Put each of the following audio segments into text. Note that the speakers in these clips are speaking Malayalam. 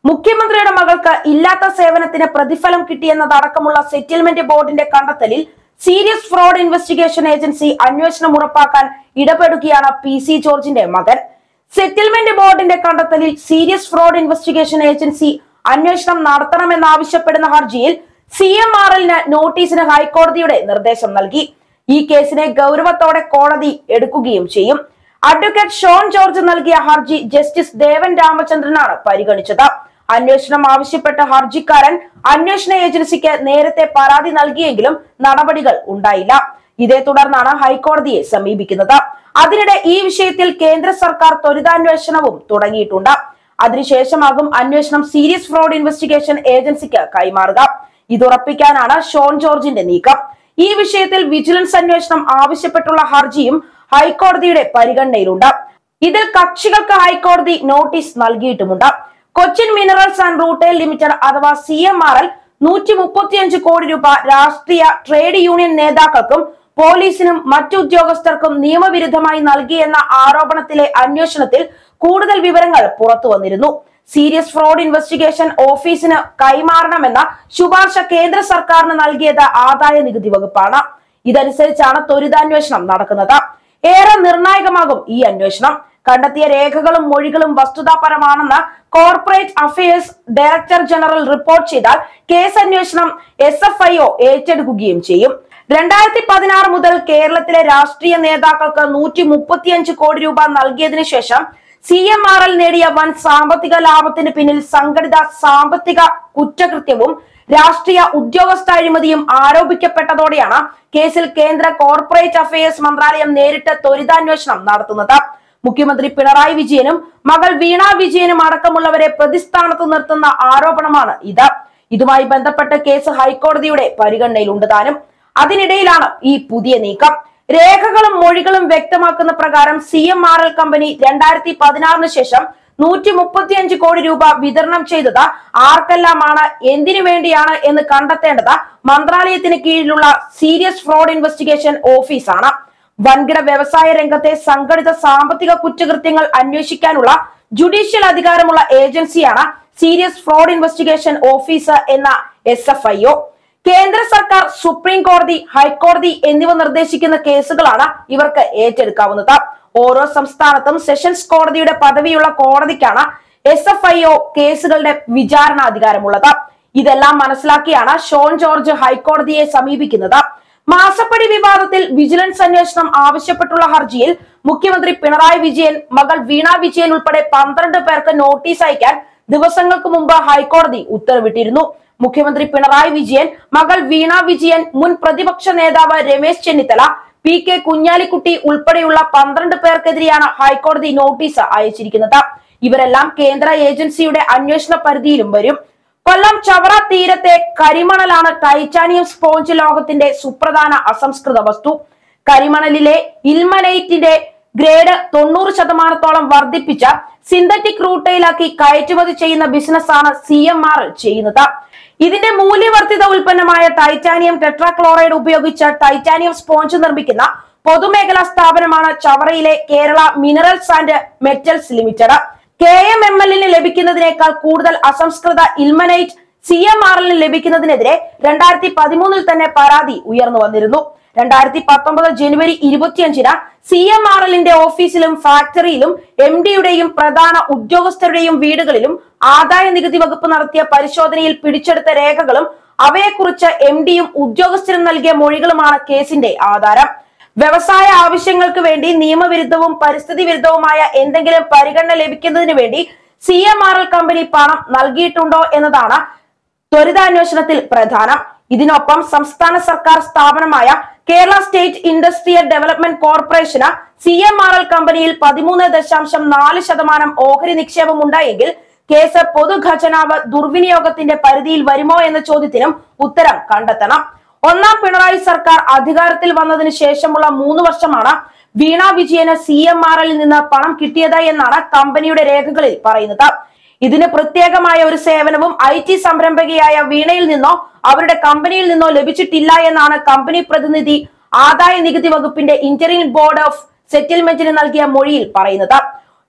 മുഖ്യമന്ത്രിയുടെ മകൾക്ക് ഇല്ലാത്ത സേവനത്തിന് പ്രതിഫലം കിട്ടിയെന്നതടക്കമുള്ള സെറ്റിൽമെന്റ് ബോർഡിന്റെ കണ്ടെത്തലിൽ സീരിയസ് ഫ്രോഡ് ഇൻവെസ്റ്റിഗേഷൻ ഏജൻസി അന്വേഷണം ഉറപ്പാക്കാൻ ഇടപെടുകയാണ് പി സി ജോർജിന്റെ മകൻ സെറ്റിൽമെന്റ് ബോർഡിന്റെ കണ്ടെത്തലിൽ സീരിയസ് ഫ്രോഡ് ഇൻവെസ്റ്റിഗേഷൻ ഏജൻസി അന്വേഷണം നടത്തണമെന്നാവശ്യപ്പെടുന്ന ഹർജിയിൽ സി എം ആർ എല്ലിന് നോട്ടീസിന് ഹൈക്കോടതിയുടെ നിർദ്ദേശം നൽകി ഈ കേസിനെ ഗൗരവത്തോടെ കോടതി എടുക്കുകയും ചെയ്യും അഡ്വക്കേറ്റ് ഷോൺ ജോർജ് നൽകിയ ഹർജി ജസ്റ്റിസ് ദേവൻ രാമചന്ദ്രനാണ് പരിഗണിച്ചത് അന്വേഷണം ആവശ്യപ്പെട്ട ഹർജിക്കാരൻ അന്വേഷണ ഏജൻസിക്ക് നേരത്തെ പരാതി നൽകിയെങ്കിലും നടപടികൾ ഉണ്ടായില്ല ഇതേ തുടർന്നാണ് ഹൈക്കോടതിയെ സമീപിക്കുന്നത് അതിനിടെ ഈ വിഷയത്തിൽ കേന്ദ്ര സർക്കാർ ത്വരിതാന്വേഷണവും തുടങ്ങിയിട്ടുണ്ട് അതിനുശേഷമാകും അന്വേഷണം സീരിയസ് ഫ്രോഡ് ഇൻവെസ്റ്റിഗേഷൻ ഏജൻസിക്ക് കൈമാറുക ഇതുറപ്പിക്കാനാണ് ഷോൺ ജോർജിന്റെ നീക്കം ഈ വിഷയത്തിൽ വിജിലൻസ് അന്വേഷണം ആവശ്യപ്പെട്ടുള്ള ഹർജിയും ഹൈക്കോടതിയുടെ പരിഗണനയിലുണ്ട് ഇതിൽ കക്ഷികൾക്ക് ഹൈക്കോടതി നോട്ടീസ് നൽകിയിട്ടുമുണ്ട് Cochin minerals and rutile limited അഥവാ സി എം ആർ എൽ നൂറ്റി മുപ്പത്തിയഞ്ച് കോടി രൂപ രാഷ്ട്രീയ ട്രേഡ് യൂണിയൻ നേതാക്കൾക്കും പോലീസിനും മറ്റു ഉദ്യോഗസ്ഥർക്കും നിയമവിരുദ്ധമായി നൽകിയെന്ന ആരോപണത്തിലെ അന്വേഷണത്തിൽ കൂടുതൽ വിവരങ്ങൾ പുറത്തു വന്നിരുന്നു സീരിയസ് ഫ്രോഡ് ഇൻവെസ്റ്റിഗേഷൻ ഓഫീസിന് കൈമാറണമെന്ന ശുപാർശ കേന്ദ്ര സർക്കാരിന് നൽകിയത് ആദായ നികുതി വകുപ്പാണ് ഇതനുസരിച്ചാണ് ത്വരിതാന്വേഷണം നടക്കുന്നത് ഏറെ നിർണായകമാകും ഈ അന്വേഷണം കണ്ടെത്തിയ രേഖകളും മൊഴികളും വസ്തുതാപരമാണെന്ന് corporate affairs director general report ചെയ്താൽ കേസ് അന്വേഷണം എസ് എഫ് ഐ ഒ ഏറ്റെടുക്കുകയും ചെയ്യും രണ്ടായിരത്തി പതിനാറ് മുതൽ കേരളത്തിലെ രാഷ്ട്രീയ നേതാക്കൾക്ക് നൂറ്റി മുപ്പത്തിയഞ്ച് കോടി രൂപ നൽകിയതിനു ശേഷം സി എം ആർ എൽ നേടിയ വൻ സാമ്പത്തിക ലാഭത്തിന് പിന്നിൽ സംഘടിത സാമ്പത്തിക കുറ്റകൃത്യവും രാഷ്ട്രീയ ഉദ്യോഗസ്ഥ അഴിമതിയും ആരോപിക്കപ്പെട്ടതോടെയാണ് കേസിൽ കേന്ദ്ര കോർപ്പറേറ്റ് അഫയേഴ്സ് മന്ത്രാലയം നേരിട്ട് ത്വരിതാന്വേഷണം നടത്തുന്നത് മുഖ്യമന്ത്രി പിണറായി വിജയനും മകൾ വീണ വിജയനും അടക്കമുള്ളവരെ പ്രതിസ്ഥാനത്ത് നിർത്തുന്ന ആരോപണമാണ് ഇത് ഇതുമായി ബന്ധപ്പെട്ട കേസ് ഹൈക്കോടതിയുടെ പരിഗണനയിലുണ്ട് താനും അതിനിടയിലാണ് ഈ പുതിയ നീക്കം രേഖകളും മൊഴികളും വ്യക്തമാക്കുന്ന പ്രകാരം C M R L company രണ്ടായിരത്തി പതിനാറിന് ശേഷം നൂറ്റി മുപ്പത്തിയഞ്ച് കോടി രൂപ വിതരണം ചെയ്തത് ആർക്കെല്ലാമാണ് എന്തിനു വേണ്ടിയാണ് എന്ന് കണ്ടെത്തേണ്ടത് മന്ത്രാലയത്തിന് കീഴിലുള്ള സീരിയസ് ഫ്രോഡ് ഇൻവെസ്റ്റിഗേഷൻ ഓഫീസാണ് വൻകിട വ്യവസായ രംഗത്തെ സംഘടിത സാമ്പത്തിക കുറ്റകൃത്യങ്ങൾ അന്വേഷിക്കാനുള്ള ജുഡീഷ്യൽ അധികാരമുള്ള ഏജൻസിയാണ് സീരിയസ് ഫ്രോഡ് ഇൻവെസ്റ്റിഗേഷൻ ഓഫീസർ എന്ന എസ് എഫ് ഐ ഒ കേന്ദ്ര സർക്കാർ സുപ്രീം കോടതി ഹൈക്കോടതി എന്നിവ നിർദ്ദേശിക്കുന്ന കേസുകളാണ് ഇവർക്ക് ഏറ്റെടുക്കാവുന്നത് ഓരോ സംസ്ഥാനത്തും സെഷൻസ് കോടതിയുടെ പദവിയുള്ള കോടതിക്കാണ് എസ് എഫ് ഐ ഒ കേസുകളുടെ വിചാരണാധികാരമുള്ളത് ഇതെല്ലാം മനസ്സിലാക്കിയാണ് ഷോൺ ജോർജ് ഹൈക്കോടതിയെ സമീപിക്കുന്നത് മാസപ്പടി വിവാദത്തിൽ വിജിലൻസ് അന്വേഷണം ആവശ്യപ്പെട്ടുള്ള ഹർജിയിൽ മുഖ്യമന്ത്രി പിണറായി വിജയൻ മകൾ വീണ വിജയൻ ഉൾപ്പെടെ പന്ത്രണ്ട് പേർക്ക് നോട്ടീസ് അയക്കാൻ ദിവസങ്ങൾക്ക് മുമ്പ് ഹൈക്കോടതി ഉത്തരവിട്ടിരുന്നു മുഖ്യമന്ത്രി പിണറായി വിജയൻ മകൾ വീണ വിജയൻ മുൻ പ്രതിപക്ഷ നേതാവ് രമേശ് ചെന്നിത്തല പി കെ കുഞ്ഞാലിക്കുട്ടി ഉൾപ്പെടെയുള്ള പന്ത്രണ്ട് പേർക്കെതിരെയാണ് ഹൈക്കോടതി നോട്ടീസ് അയച്ചിരിക്കുന്നത് ഇവരെല്ലാം കേന്ദ്ര ഏജൻസിയുടെ അന്വേഷണ പരിധിയിലും വരും കൊല്ലം ചവറ തീരത്തെ കരിമണലാണ് ടൈറ്റാനിയം സ്പോഞ്ച് ലോകത്തിന്റെ സുപ്രധാന അസംസ്കൃത വസ്തു കരിമണലിലെ ഇൽമനൈറ്റിന്റെ ഗ്രേഡ് തൊണ്ണൂറ് ശതമാനത്തോളം വർദ്ധിപ്പിച്ച സിന്തറ്റിക് റൂട്ടയിലാക്കി കയറ്റുമതി ചെയ്യുന്ന ബിസിനസ്സാണ് സി എം ആർ ചെയ്യുന്നത് ഇതിന്റെ മൂല്യവർദ്ധിത ഉൽപ്പന്നമായ ടൈറ്റാനിയം ടെട്രാക്ലോറൈഡ് ഉപയോഗിച്ച് ടൈറ്റാനിയം സ്പോഞ്ച് നിർമ്മിക്കുന്ന പൊതുമേഖലാ സ്ഥാപനമാണ് ചവറയിലെ Kerala minerals and metals limited K M M എല്ലിന് ലഭിക്കുന്നതിനേക്കാൾ കൂടുതൽ അസംസ്കൃത ഇൽമനൈറ്റ് സി എം ആർ എല്ലിന് ലഭിക്കുന്നതിനെതിരെ രണ്ടായിരത്തി പതിമൂന്നിൽ തന്നെ പരാതി ഉയർന്നു വന്നിരുന്നു രണ്ടായിരത്തി പത്തൊമ്പത് ജനുവരി ഇരുപത്തിയഞ്ചിന് സി എം ആർ എല്ലിന്റെ ഓഫീസിലും ഫാക്ടറിയിലും എം ഡിയുടെയും പ്രധാന ഉദ്യോഗസ്ഥരുടെയും വീടുകളിലും ആദായ നികുതി വകുപ്പ് നടത്തിയ പരിശോധനയിൽ പിടിച്ചെടുത്ത രേഖകളും അവയെക്കുറിച്ച് എം ഡിയും ഉദ്യോഗസ്ഥരും നൽകിയ മൊഴികളുമാണ് കേസിന്റെ ആധാരം വ്യവസായ ആവശ്യങ്ങൾക്ക് വേണ്ടി നിയമവിരുദ്ധവും പരിസ്ഥിതി വിരുദ്ധവുമായ എന്തെങ്കിലും പരിഗണന ലഭിക്കുന്നതിന് വേണ്ടി C M R L company പണം നൽകിയിട്ടുണ്ടോ എന്നതാണ് ത്വരിതാന്വേഷണത്തിൽ പ്രധാനം ഇതിനൊപ്പം സംസ്ഥാന സർക്കാർ സ്ഥാപനമായ കേരള സ്റ്റേറ്റ് ഇൻഡസ്ട്രിയൽ ഡെവലപ്മെന്റ് കോർപ്പറേഷന് സി എം ആർ എൽ കമ്പനിയിൽ പതിമൂന്ന് ദശാംശം നാല് ശതമാനം ഓഹരി നിക്ഷേപം ഉണ്ടായെങ്കിൽ കേസ് പൊതുഖജനാവ് ദുർവിനിയോഗത്തിന്റെ പരിധിയിൽ വരുമോ എന്ന ചോദ്യത്തിനും ഉത്തരം കണ്ടെത്തണം ഒന്നാം പിണറായി സർക്കാർ അധികാരത്തിൽ വന്നതിന് ശേഷമുള്ള മൂന്ന് വർഷമാണ് വീണ വിജയന് സി എം ആർ എല്ലിൽ നിന്ന് പണം കിട്ടിയത് എന്നാണ് കമ്പനിയുടെ രേഖകളിൽ പറയുന്നത് ഇതിന് പ്രത്യേകമായ ഒരു സേവനവും ഐ ടി സംരംഭകയായ വീണയിൽ നിന്നോ അവരുടെ കമ്പനിയിൽ നിന്നോ ലഭിച്ചിട്ടില്ല എന്നാണ് കമ്പനി പ്രതിനിധി ആദായ നികുതി വകുപ്പിന്റെ ഇന്ററിം ബോർഡ് ഓഫ് സെറ്റിൽമെന്റിന് നൽകിയ മൊഴിയിൽ പറയുന്നത്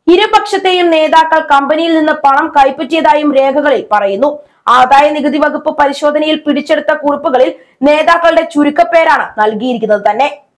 ഇരുപക്ഷത്തെയും നേതാക്കൾ കമ്പനിയിൽ നിന്ന് പണം കൈപ്പറ്റിയതായും രേഖകളിൽ പറയുന്നു ആദായ നികുതി വകുപ്പ് പരിശോധനയിൽ പിടിച്ചെടുത്ത കുറിപ്പുകളിൽ നേതാക്കളുടെ ചുരുക്കപ്പേരാണ് നൽകിയിരിക്കുന്നത് തന്നെ